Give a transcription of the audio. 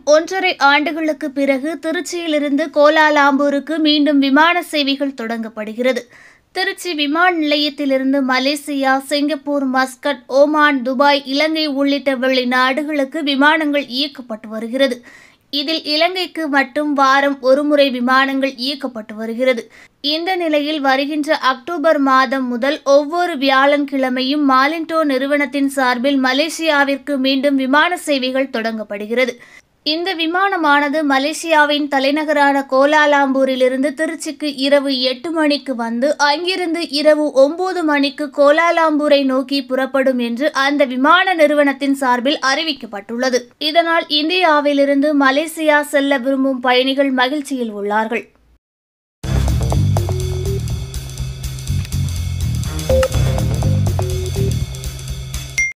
ஒன்றரை ஆண்டுகளுக்கு பிறகு திருச்சியிலிருந்து கோலாலாம்பூருக்கு மீண்டும் விமான சேவைகள் தொடங்கப்படுகிறது திருச்சி விமான நிலையத்திலிருந்து Malaysia Singapore Muscat Oman Dubai Ilangai உள்ளிட்ட வெளிநாடுகளுக்கு விமானங்கள் இயக்கப்பட்டு வருகிறது இதில் இலங்கைக்கு மட்டும் வாரம் ஒருமுறை விமானங்கள் இயக்கப்பட்டு வருகிறது இந்த நிலையில் வருகின்ற அக்டோபர் மாதம் முதல் ஒவ்வொரு வியாழன்கிழமையும் மாலின்டோ நிறுவனத்தின் சார்பில் மலேசியாவிற்கு மீண்டும் விமான சேவைகள் தொடங்கப்படுகிறது இந்த விமானமானது மலேசியாவின் தலைநகரான கோலாலாம்பூரிலிருந்து திருச்சிக்கு இரவு எட்டு மணிக்கு வந்து அங்கிருந்து இரவு ஒன்பது மணிக்கு கோலாலாம்பூரை நோக்கி புறப்படும் என்று அந்த விமான நிறுவனத்தின் சார்பில் அறிவிக்கப்பட்டுள்ளது இதனால் இந்தியாவிலிருந்து மலேசியா செல்ல விரும்பும் பயணிகள் மகிழ்ச்சியில் உள்ளார்கள்